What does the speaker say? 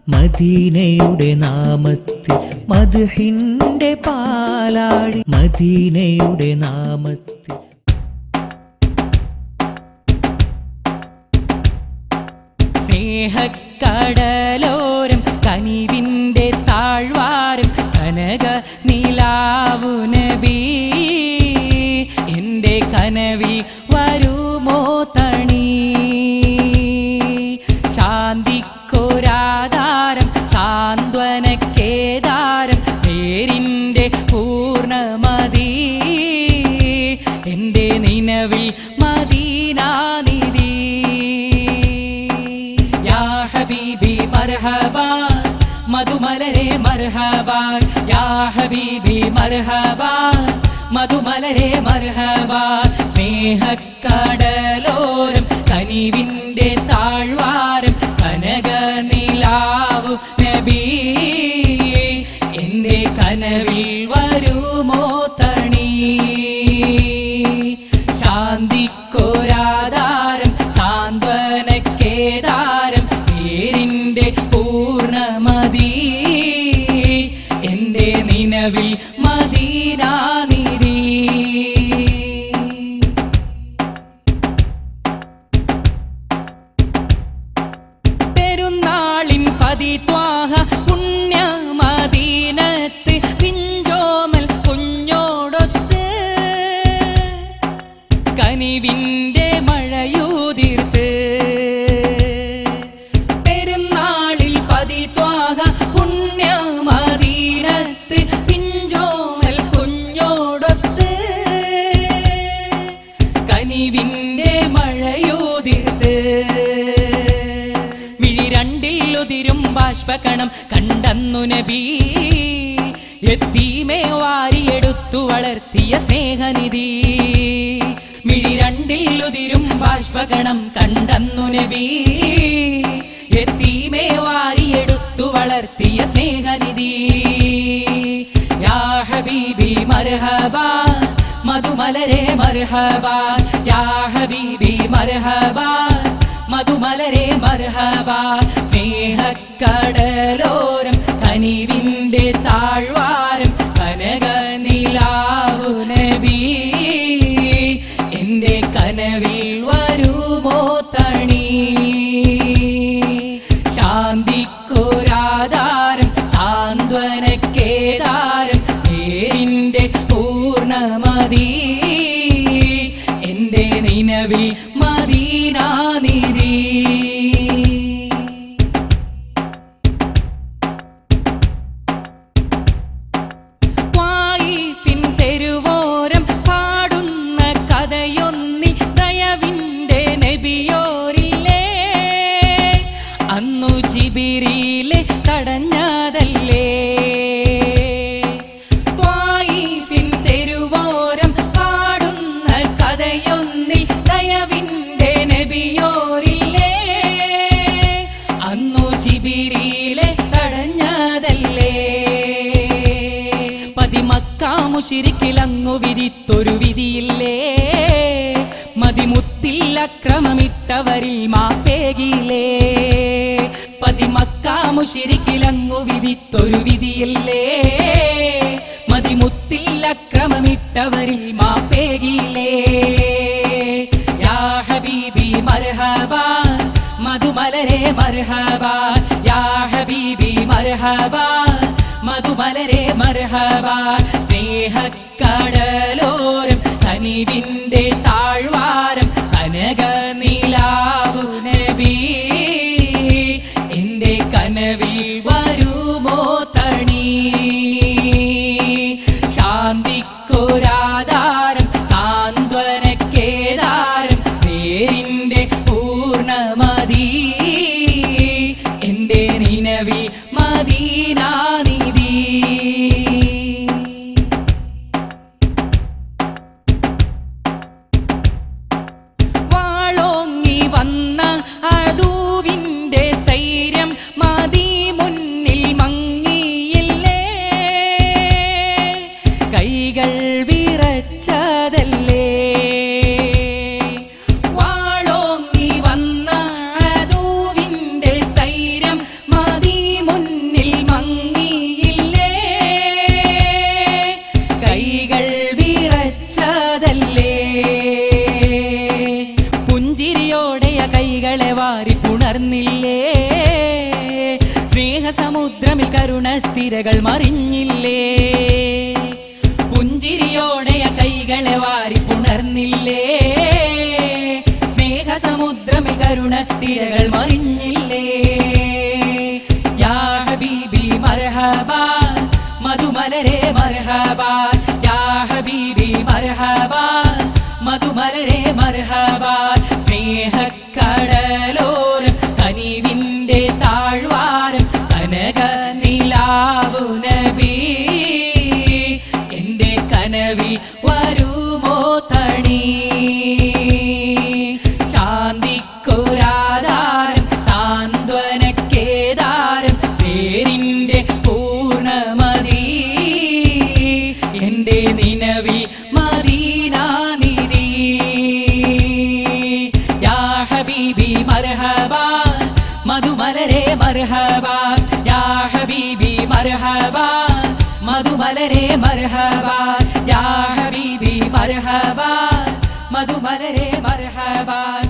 മദീനയുടെ നാമത്തിൽ മധുഹിന്റെ പാലാഴി മദീനയുടെ നാമത്തിൽ സ്നേഹക്കടലോരം കനിവിന്റെ താഴ്വാരം കനക നിലാവു നബി എന്റെ കനവിൽ വരുമോ തണി ശാന്തിക്കൊരാധാരം സാന്ത്വനക്കേദാരം പേരിന്റെ പൂർണ്ണമതി എന്റെ നിലവിൽ മദീനാനിധി യാ ഹബീബി മർഹബാ മധുമലരെ മർഹബാ യാ ഹബീബി മർഹബാ മധുമലരെ മർഹബാ സ്നേഹക്കടലോരം കനിവിന്റെ താഴ്വാരം കനക നിലാവു നബി എന്റെ കനവിൽ വരുമോ തണി ശാന്തിക്കൊരാധാരം സാന്ത്വനക്കേദാരം പേരിന്റെ പൂർണ്ണമതി എന്റെ നിലവിൽ മദീനാനിധി പെരുന്നാളിൻ പതിത്വാഹ പുണ്യ മദീനത്ത് പിഞ്ചോമൽ കുഞ്ഞോടൊത്ത് കനിവിന്റെ മഴയൂതിർത്ത് പെരുന്നാളിൽ പതിത്വാഹ പുണ്യ മദീനത്ത് പിഞ്ചോമൽ കുഞ്ഞോടൊത്ത് കനിവിന്റെ മഴയൂതിർത്ത് മിഴി രണ്ടില്ലുതിരും ബാഷ്പകണം കണ്ടെന്നു നബി എത്തീമേ വാരിയെടുത്തു വളർത്തിയ സ്നേഹനിധി മിഴി രണ്ടില്ലുതിരും ബാഷ്പകണം കണ്ടെന്നു നബി എത്തീമേ വാരിയെടുത്തു വളർത്തിയ സ്നേഹനിധി യാ ഹബീബി മർഹബാ മധുമലരെ മർഹബാ യാ ഹബീബി മർഹബാ മധുമലരെ മർഹബാ സ്നേഹക്കടലോരം കനിവിന്റെ താഴ്വാരം കനക നിലാവു നബി എന്റെ കനവിൽ വരുമോ തണി ശാന്തിക്കൊരാധാരം സാന്ത്വനക്കേദാരം പേരിന്റെ പൂർണ്ണമതി എന്റെ നിലവിൽ മദീനാനിധി ത്വായിഫിൻ തെരുവോരം പാടുന്ന കഥയൊന്നി ദയവിന്റെ നബിയോരില്ലേ അന്നു ജിബിരിയിലെ തടഞ്ഞതല്ലേ ത്വായിഫിൻ തെരുവോരം പാടുന്ന കഥയൊന്നിൽ ദയവിന്റെ നബിയോരില്ലേ അന്നു ജിബിരിയിലെ തടഞ്ഞതല്ലേ പതിമക്കാമുശിരിക്കിലങ്ങു വിധിത്തൊരു വിധിയില്ലേ മതിമുത്തിൽ അക്രമമിട്ടവരിൽ മാപ്പേകിയില്ലേ പതിമക്കാമുശിരിക്കിലങ്ങു വിധിത്തൊരു വിധിയില്ലേ മതിമുത്തിൽ അക്രമമിട്ടവരിൽ മാപ്പേകിയില്ലേ യാ ഹബീബി മർഹബാ മധുമലരെ മർഹബാ യാ ഹബീബി മർഹബാ മധുമലരെ മർഹബാ സ്നേഹക്കടലോരം കനിവിന്റെ താഴ്വാരം കനക നിലാവു നബി എന്റെ കനവിൽ വരുമോ തണി ശാന്തിക്കൊരാധാരം സാന്ത്വനക്കേദാരം പേരിന്റെ പൂർണ്ണമതി എന്റെ നിലവിൽ മദീനാനിധി വാളോങ്ങി വന്ന അദൂവിന്റെ സ്ഥൈര്യം മതി മുന്നിൽ മങ്ങിയില്ലേ കൈകൾ വിറച്ചതല്ലേ വാളോങ്ങി വന്ന അദൂവിന്റെ സ്ഥൈര്യം മതി സ്നേഹസമുദ്രമിൽ കരുണത്തിരകൾ മറിഞ്ഞില്ലേ പുഞ്ചിരിയോടെ ആ കൈകളെ വാരി പുണർന്നില്ലേ സ്നേഹസമുദ്രമിൽ കരുണത്തിരകൾ മറിഞ്ഞില്ലേ യാ ഹബീബി മർഹബാ മധുമലരെ മർഹബാ യാ ഹബീബി മർഹബാ മധുമലരെ മർഹബാ സ്നേഹക്കടലോരം കനിവിന്റെ താഴ്വാരം കനക നിലാവു നബി എന്റെ കനവിൽ വരുമോ തണി ശാന്തിക്കൊരാധാരം സാന്ത്വനക്കേദാരം പേരിന്റെ പൂർണ്ണമതി എന്റെ നിലവിൽ മദീനാനിധി യാ ഹബീബി മർഹബാ മധുമലരെ മർഹബാ യാ ഹബീബി മർഹബാ മധുമലരെ മർഹബാ യാ ഹബീബി മർഹബാ മധുമലരെ മർഹബാ